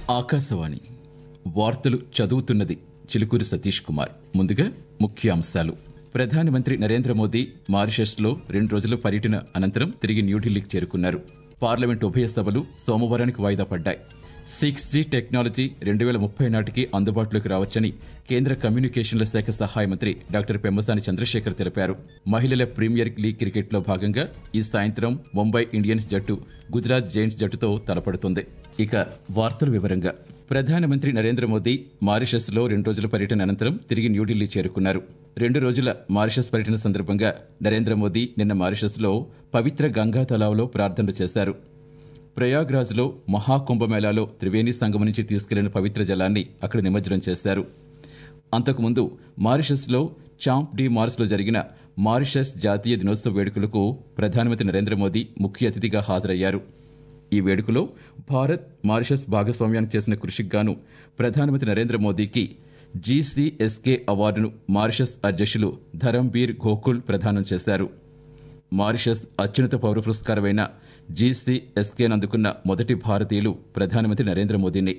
ఆకాశవాణి వార్తలు చదువుతున్నది చిలుకూరి సతీష్ కుమార్ ముందుగా ముఖ్యాంశాలు ప్రధానమంత్రి నరేంద్ర మోదీ మారిషస్లో రెండు రోజుల పర్యటన అనంతరం తిరిగి న్యూఢిల్లీకి చేరుకున్నారు పార్లమెంట్ ఉభయ సభలు సోమవారానికి వాయిదా పడ్డాయి సిక్స్ జీ టెక్నాలజీ రెండు వేల ముప్పై నాటికి అందుబాటులోకి రావచ్చని కేంద్ర కమ్యూనికేషన్ల శాఖ సహాయ మంత్రి డాక్టర్ పెమ్మసాని చంద్రశేఖర్ తెలిపారు మహిళల ప్రీమియర్ లీగ్ క్రికెట్లో భాగంగా ఈ సాయంత్రం ముంబై ఇండియన్స్ జట్టు గుజరాత్ జైంట్స్ జట్టుతో తలపడుతుంది ఇక వార్తల వివరంగా ప్రధానమంత్రి నరేంద్ర మోదీ మారిషస్ లో రెండు రోజుల పర్యటన అనంతరం తిరిగి న్యూఢిల్లీ చేరుకున్నారు రెండు రోజుల మారిషస్ పర్యటన సందర్భంగా నరేంద్ర మోదీ నిన్న మారిషస్ లో పవిత్ర గంగా తలావ్లో ప్రార్థనలు చేశారు ప్రయాగ్రాజ్లో మహాకుంభమేళాలో త్రివేణి సంగమం నుంచి తీసుకెళ్లిన పవిత్ర జలాన్ని అక్కడ నిమజ్జనం చేశారు అంతకుముందు మారిషస్లో చాంప్ డి మార్స్లో జరిగిన మారిషస్ జాతీయ దినోత్సవ వేడుకలకు ప్రధానమంత్రి నరేంద్ర మోదీ ముఖ్య అతిథిగా హాజరయ్యారు ఈ వేడుకలో భారత్ మారిషస్ భాగస్వామ్యానికి చేసిన కృషికి గాను ప్రధానమంత్రి నరేంద్ర మోదీకి జీసీఎస్కే అవార్డును మారిషస్ అధ్యక్షులు ధరంబీర్ గోకుల్ ప్రదానం చేశారు మారిషస్ అత్యున్నత పౌర పురస్కారమైన జీసీఎస్కేను అందుకున్న మొదటి భారతీయులు ప్రధానమంత్రి నరేంద్ర మోదీని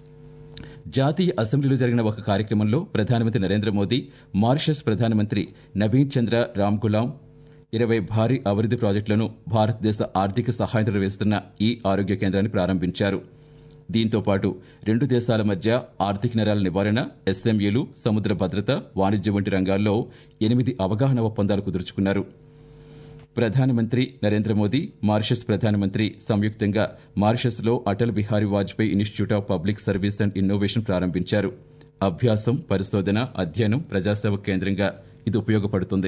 జాతీయ అసెంబ్లీలో జరిగిన ఒక కార్యక్రమంలో ప్రధానమంత్రి నరేంద్ర మోదీ మారిషస్ ప్రధానమంత్రి నవీన్ చంద్ర రామ్గులాం ఇరవై భారీ అభివృద్ది ప్రాజెక్టులను భారతదేశ ఆర్థిక సహాయంతో నిర్వహిస్తున్న ఈ ఆరోగ్య కేంద్రాన్ని ప్రారంభించారు దీంతో పాటు రెండు దేశాల మధ్య ఆర్థిక నేరాల నివారణ ఎస్ఎంఈలు సముద్ర భద్రత వాణిజ్యం వంటి రంగాల్లో ఎనిమిది అవగాహన ఒప్పందాలు కుదుర్చుకున్నారు ప్రధానమంత్రి నరేంద్ర మోదీ మారిషస్ ప్రధానమంత్రి సంయుక్తంగా మారిషస్లో Atal Bihari Vajpayee institute of public service and innovation ప్రారంభించారు అభ్యాసం పరిశోధన అధ్యయనం ప్రజాసేవ కేంద్రంగా ఇది ఉపయోగపడుతుంది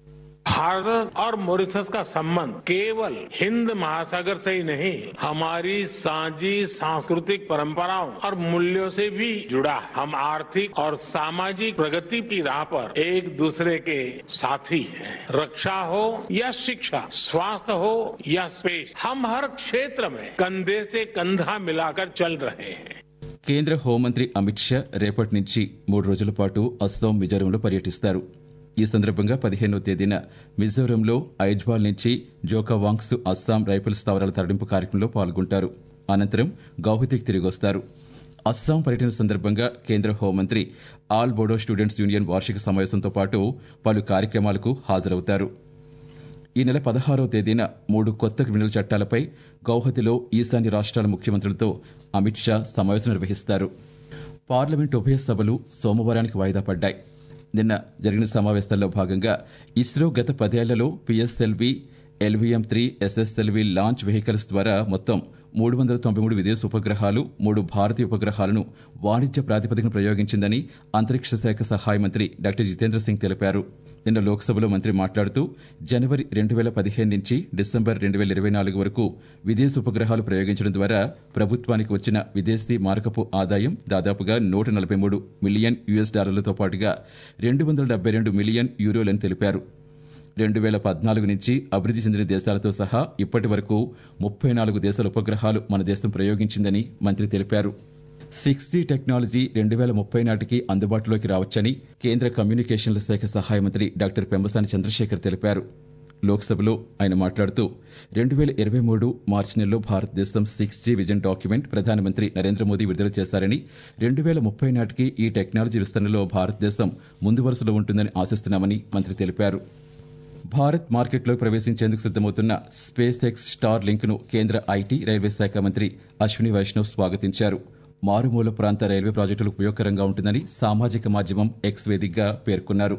भारत और मॉरिशस का संबंध केवल हिंद महासागर से ही नहीं हमारी साझी सांस्कृतिक परंपराओं और मूल्यों से भी जुड़ा है हम आर्थिक और सामाजिक प्रगति की राह पर एक दूसरे के साथी हैं रक्षा हो या शिक्षा स्वास्थ्य हो या स्पेस हम हर क्षेत्र में कंधे से कंधा मिलाकर चल रहे हैं కేంద్ర హోంమంత్రి అమిత్ షా రేపటి నుంచి మూడు రోజుల పాటు అస్సాం మిజోరంలో పర్యటిస్తారు ఈ సందర్భంగా పదిహేనో తేదీన మిజోరంలో ఐజ్వాల్ నుంచి జోకావాంగ్స్ అస్సాం రైఫిల్ స్థావరాల తరలింపు కార్యక్రమంలో పాల్గొంటారు అనంతరం గౌహతికి తిరిగొస్తారు అస్సాం పర్యటన సందర్భంగా కేంద్ర హోంమంత్రి ఆల్ బోడో స్టూడెంట్స్ యూనియన్ వార్షిక సమావేశంతో పాటు పలు కార్యక్రమాలకు హాజరవుతారు ఈ నెల పదహారవ తేదీన మూడు కొత్త క్రిమినల్ చట్టాలపై గౌహతిలో ఈశాన్య రాష్ట్రాల ముఖ్యమంత్రులతో అమిత్ షా సమావేశం నిర్వహిస్తారు పార్లమెంట్ ఉభయ సభలు సోమవారానికి వాయిదా పడ్డాయి నిన్న జరిగిన సమావేశాల్లో భాగంగా ఇస్రో గత పదేళ్లలో PSLV LVM three SSLV launch vehicles ద్వారా మొత్తం మూడు వందల తొంభై మూడు విదేశీ ఉపగ్రహాలు మూడు భారతీయ ఉపగ్రహాలను వాణిజ్య ప్రాతిపదికన ప్రయోగించిందని అంతరిక్ష శాఖ సహాయ మంత్రి డాక్టర్ జితేంద్ర సింగ్ తెలిపారు నిన్న లోక్సభలో మంత్రి మాట్లాడుతూ జనవరి రెండు వేల పదిహేను నుంచి డిసెంబర్ రెండు వేల ఇరవై నాలుగు వరకు విదేశీ ఉపగ్రహాలు ప్రయోగించడం ద్వారా ప్రభుత్వానికి వచ్చిన విదేశీ మారకపు ఆదాయం దాదాపుగా నూట నలభై మూడు మిలియన్ యుఎస్ డాలర్లతో పాటుగా రెండు వందల డెబ్బై రెండు మిలియన్ యూరోలని తెలిపారు రెండు వేల పద్నాలుగు నుంచి అభివృద్ది చెందిన దేశాలతో సహా ఇప్పటి వరకు ముప్పై నాలుగు దేశాల ఉపగ్రహాలు మన దేశం ప్రయోగించిందని మంత్రి తెలిపారు సిక్స్ జీ టెక్నాలజీ రెండు వేల ముప్పై నాటికి అందుబాటులోకి రావచ్చని కేంద్ర కమ్యూనికేషన్ల శాఖ సహాయ మంత్రి డాక్టర్ పెంబసాని చంద్రశేఖర్ తెలిపారు లోక్సభలో ఆయన మాట్లాడుతూ రెండు వేల ఇరవై మూడు మార్చి నెలలో భారతదేశం సిక్స్ జీ విజన్ డాక్యుమెంట్ ప్రధానమంత్రి నరేంద్ర మోదీ విడుదల చేశారని రెండు వేల ముప్పై నాటికి ఈ టెక్నాలజీ విస్తరణలో భారతదేశం ముందు వరుసలో ఉంటుందని ఆశిస్తున్నామని మంత్రి తెలిపారు భారత్ మార్కెట్లో ప్రవేశించేందుకు సిద్దమవుతున్న స్పేస్ ఎక్స్ స్టార్ లింక్ ను కేంద్ర ఐటీ రైల్వే శాఖ మంత్రి అశ్విని వైష్ణవ్ స్వాగతించారు మారుమూల ప్రాంత రైల్వే ప్రాజెక్టులకు ఉపయోగకరంగా ఉంటుందని సామాజిక మాధ్యమం ఎక్స్ వేదికగా పేర్కొన్నారు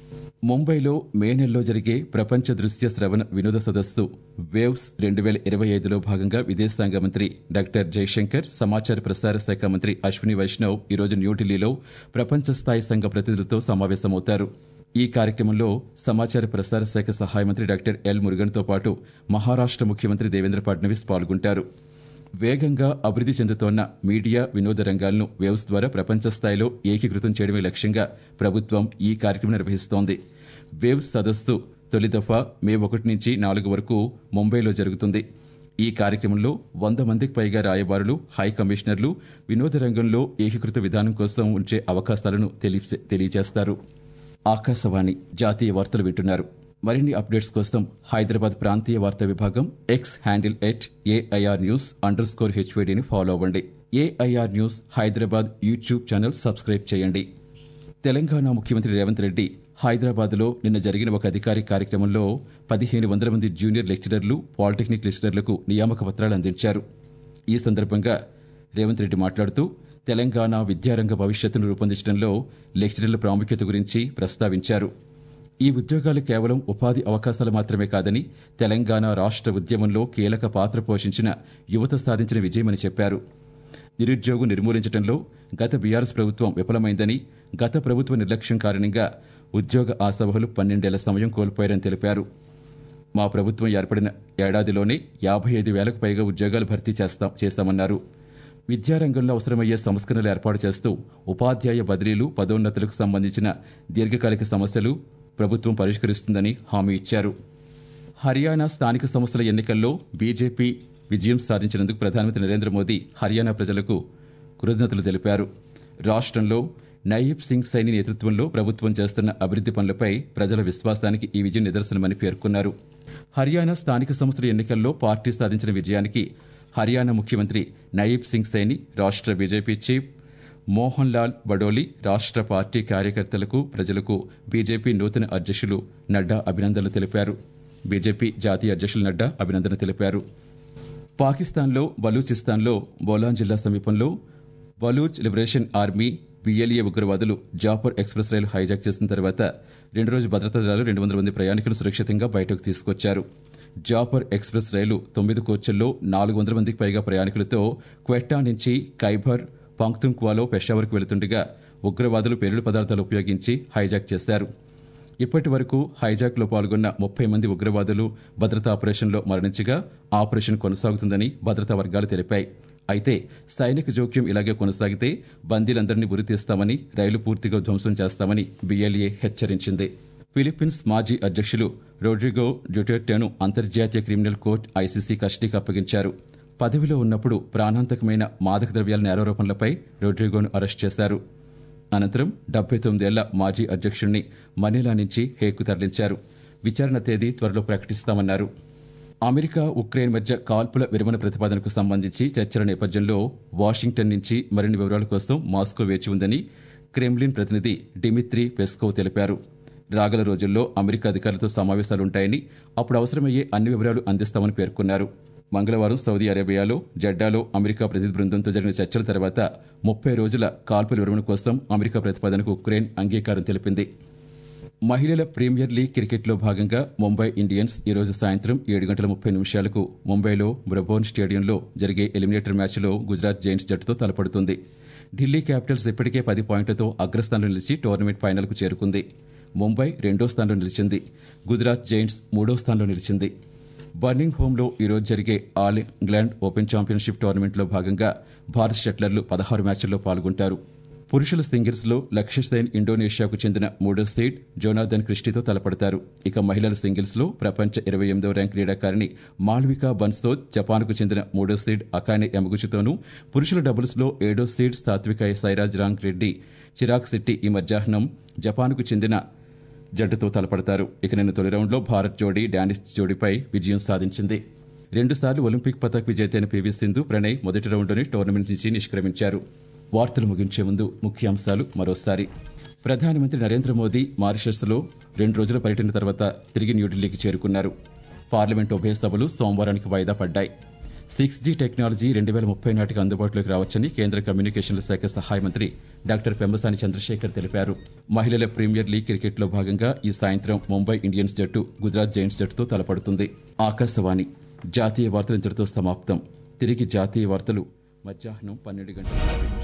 ముంబైలో మే నెలలో జరిగే ప్రపంచ దృశ్య శ్రవణ వినోద సదస్సు వేవ్స్ రెండు వేల ఇరవై ఐదులో భాగంగా విదేశాంగ మంత్రి డాక్టర్ జైశంకర్ సమాచార ప్రసార శాఖ మంత్రి అశ్విని వైష్ణవ్ ఈరోజు న్యూఢిల్లీలో ప్రపంచ స్థాయి సంఘ ప్రతినిధులతో సమావేశమవుతారు ఈ కార్యక్రమంలో సమాచార ప్రసార శాఖ సహాయ మంత్రి డాక్టర్ ఎల్ మురుగన్తో పాటు మహారాష్ట ముఖ్యమంత్రి దేవేంద్ర ఫడ్నవీస్ పాల్గొంటారు వేగంగా అభివృద్ది చెందుతోన్న మీడియా వినోద రంగాలను వేవ్స్ ద్వారా ప్రపంచ స్థాయిలో ఏకీకృతం చేయడమే లక్ష్యంగా ప్రభుత్వం ఈ కార్యక్రమం నిర్వహిస్తోంది వేవ్స్ సదస్సు తొలి దఫా మే ఒకటి నుంచి నాలుగు వరకు ముంబైలో జరుగుతుంది ఈ కార్యక్రమంలో వంద మందికి పైగా రాయబారులు హై కమిషనర్లు వినోద రంగంలో ఏకీకృత విధానం కోసం ఉంచే అవకాశాలను తెలియ- తెలియజేస్తారు ఆకాశవాణి జాతీయ వార్తలు వింటున్నారు మరిన్ని అప్డేట్స్ కోసం హైదరాబాద్ ప్రాంతీయ వార్తా విభాగం X handle at AIR news underscore హెచ్వేడిని ఫాలో అవ్వండి AIR news Hyderabad YouTube channel subscribe చేయండి తెలంగాణ ముఖ్యమంత్రి రేవంత్ రెడ్డి హైదరాబాద్లో నిన్న జరిగిన ఒక అధికారిక కార్యక్రమంలో పదిహేను వందల మంది జూనియర్ లెక్చరర్లు పాలిటెక్నిక్ లెక్చరర్లకు నియామక పత్రాలు అందించారు ఈ సందర్భంగా రేవంత్ రెడ్డి మాట్లాడుతూ తెలంగాణ విద్యారంగ భవిష్యత్తును రూపొందించడంలో లెక్చరర్ల ప్రాముఖ్యత గురించి ప్రస్తావించారు ఈ ఉద్యోగాలు కేవలం ఉపాధి అవకాశాలు మాత్రమే కాదని తెలంగాణ రాష్ట్ర ఉద్యమంలో కీలక పాత్ర పోషించిన యువత సాధించిన విజయమని చెప్పారు నిరుద్యోగం నిర్మూలించడంలో గత బీఆర్ఎస్ ప్రభుత్వం విఫలమైందని గత ప్రభుత్వ నిర్లక్ష్యం కారణంగా ఉద్యోగ ఆశావహులు పన్నెండేళ్ల సమయం కోల్పోయారని తెలిపారు మా ప్రభుత్వం ఏర్పడిన ఏడాదిలోనే యాభై ఐదు వేలకు పైగా ఉద్యోగాలు భర్తీ చేస్తాం చేశామన్నారు విద్యారంగంలో అవసరమయ్యే సంస్కరణలు ఏర్పాటు చేస్తూ ఉపాధ్యాయ బదిలీలు పదోన్నతులకు సంబంధించిన దీర్ఘకాలిక సమస్యలు ప్రభుత్వం పరిష్కరిస్తుందని హామీ ఇచ్చారు హర్యానా స్థానిక సంస్థల ఎన్నికల్లో బీజేపీ విజయం సాధించినందుకు ప్రధానమంత్రి నరేంద్ర మోదీ హర్యానా ప్రజలకు కృతజ్ఞతలు తెలిపారు రాష్ట్రంలో నయీబ్ సింగ్ సైని నేతృత్వంలో ప్రభుత్వం చేస్తున్న అభివృద్ది పనులపై ప్రజల విశ్వాసానికి ఈ విజయం నిదర్శనమని పేర్కొన్నారు హర్యానా స్థానిక సంస్థల ఎన్నికల్లో పార్టీ సాధించిన విజయానికి హర్యానా ముఖ్యమంత్రి నయీబ్ సింగ్ సైని రాష్ట్ర బీజేపీ చీఫ్ మోహన్ లాల్ బడోలి రాష్ట్ర పార్టీ కార్యకర్తలకు ప్రజలకు బీజేపీ నూతన అధ్యక్షులు నడ్డా అభినందనలు తెలిపారు బీజేపీ జాతీయ అధ్యక్షులు నడ్డా అభినందన తెలిపారు పాకిస్తాన్లో బలూచిస్తాన్లో బోలాన్ జిల్లా సమీపంలో బలూచ్ లిబరేషన్ ఆర్మీ బిఎల్ఏ ఉగ్రవాదులు జాపర్ ఎక్స్ప్రెస్ రైలు హైజాక్ చేసిన తర్వాత రెండు రోజు భద్రతా దళాలు రెండు వందల మంది ప్రయాణికులు సురక్షితంగా బయటకు తీసుకొచ్చారు జాపర్ ఎక్స్ప్రెస్ రైలు తొమ్మిది కోచ్ల్లో నాలుగు వందల మందికి పైగా ప్రయాణికులతో క్వెట్టా నుంచి కైబర్ పాంక్తుంక్వాలో పెషావర్కు వెళుతుండగా ఉగ్రవాదులు పేలుడు పదార్థాలు ఉపయోగించి హైజాక్ చేశారు ఇప్పటి వరకు హైజాక్లో పాల్గొన్న ముప్పై మంది ఉగ్రవాదులు భద్రతా ఆపరేషన్లో మరణించగా ఆపరేషన్ కొనసాగుతుందని భద్రతా వర్గాలు తెలిపాయి అయితే సైనిక జోక్యం ఇలాగే కొనసాగితే బందీలందరినీ ఉరితీస్తామని రైలు పూర్తిగా ధ్వంసం చేస్తామని బిఎల్ఏ హెచ్చరించింది ఫిలిప్పీన్స్ మాజీ అధ్యక్షులు రోడ్రిగో డ్యూటెర్టేను అంతర్జాతీయ క్రిమినల్ కోర్టు ఐసీసీ కస్టడీకి అప్పగించారు పదవిలో ఉన్నప్పుడు ప్రాణాంతకమైన మాదక ద్రవ్యాల నేరారోపణలపై రోడ్రిగోను అరెస్ట్ చేశారు అనంతరం డెబ్బై తొమ్మిదేళ్ల మాజీ అధ్యక్షుడిని మనీలా నుంచి హేకు తరలించారు విచారణ తేదీ త్వరలో ప్రకటిస్తామన్నారు అమెరికా ఉక్రెయిన్ మధ్య కాల్పుల విరమణ ప్రతిపాదనకు సంబంధించి చర్చల నేపథ్యంలో వాషింగ్టన్ నుంచి మరిన్ని వివరాల కోసం మాస్కో వేచి ఉందని క్రెమ్లిన్ ప్రతినిధి డిమిత్రీ పెస్కోవ్ తెలిపారు రాగల రోజుల్లో అమెరికా అధికారులతో సమావేశాలుంటాయని అప్పుడు అవసరమయ్యే అన్ని వివరాలు అందిస్తామని పేర్కొన్నారు మంగళవారం సౌదీ అరేబియాలో జడ్డాలో అమెరికా ప్రతినిధి బృందంతో జరిగిన చర్చల తర్వాత ముప్పై రోజుల కాల్పుల విరమణ కోసం అమెరికా ప్రతిపాదనకు ఉక్రెయిన్ అంగీకారం తెలిపింది మహిళల ప్రీమియర్ లీగ్ క్రికెట్లో భాగంగా ముంబై ఇండియన్స్ ఈ రోజు సాయంత్రం ఏడు గంటల ముప్పై నిమిషాలకు ముంబైలో బ్రబోన్ స్టేడియంలో జరిగే ఎలిమినేటర్ మ్యాచ్లో గుజరాత్ జైంట్స్ జట్టుతో తలపడుతుంది ఢిల్లీ క్యాపిటల్స్ ఇప్పటికే పది పాయింట్లతో అగ్రస్థానంలో నిలిచి టోర్నమెంట్ ఫైనల్కు చేరుకుంది ముంబై రెండో స్థానంలో నిలిచింది గుజరాత్ జైంట్స్ మూడో స్థానంలో నిలిచింది బర్నింగ్ హోంలో ఈరోజు జరిగే ఆల్ ఇంగ్లాండ్ ఓపెన్ ఛాంపియన్షిప్ టోర్నమెంట్లో భాగంగా భారత షట్లర్లు పదహారు మ్యాచ్ల్లో పాల్గొంటారు పురుషుల సింగిల్స్ లో లక్ష్య సేన్ ఇండోనేషియాకు చెందిన మూడో సీడ్ జోనాథన్ క్రిస్టితో తలపడతారు ఇక మహిళల సింగిల్స్ లో ప్రపంచ ఇరవై ఎనిమిదవ ర్యాంక్ క్రీడాకారిణి మాల్వికా బన్స్తోత్ జపాన్కు చెందిన మూడో సీడ్ అకానే యమగుచితోనూ పురుషుల డబుల్స్ లో ఏడో సీడ్ సాత్విక సైరాజ్ రాంగ్ రెడ్డి చిరాగ్ శెట్టి ఈ మధ్యాహ్నం జపాన్కు చెందిన జట్టుతో తలపడతారు ఇక నిన్న తొలి రౌండ్లో భారత్ జోడీ డానిష్ జోడీపై విజయం సాధించింది రెండుసార్లు ఒలింపిక్ పతక్ విజేత అయిన పివి సింధు ప్రణయ్ మొదటి రౌండ్లోనే టోర్నమెంట్ నుంచి నిష్క్రమించారు వార్తలు ముగించే ముందు ముఖ్యాంశాలు మరోసారి ప్రధానమంత్రి నరేంద్ర మోదీ మారిషస్లో రెండు రోజుల పర్యటన తర్వాత తిరిగి న్యూఢిల్లీకి చేరుకున్నారు పార్లమెంట్ ఉభయ సభలు సోమవారానికి వాయిదా పడ్డాయి సిక్స్ జీ టెక్నాలజీ రెండు వేల ముప్పై నాటికి అందుబాటులోకి రావచ్చని కేంద్ర కమ్యూనికేషన్ల శాఖ సహాయ మంత్రి డాక్టర్ పెమ్మసాని చంద్రశేఖర్ తెలిపారు మహిళల ప్రీమియర్ లీగ్ క్రికెట్లో భాగంగా ఈ సాయంత్రం ముంబై ఇండియన్స్ జట్టు గుజరాత్ జైంట్స్ జట్టుతో తలపడుతుంది ఆకాశవాణి జాతీయ వార్తలు ఇంతటితో సమాప్తం తిరిగి జాతీయ వార్తలు మధ్యాహ్నం పన్నెండు గంటల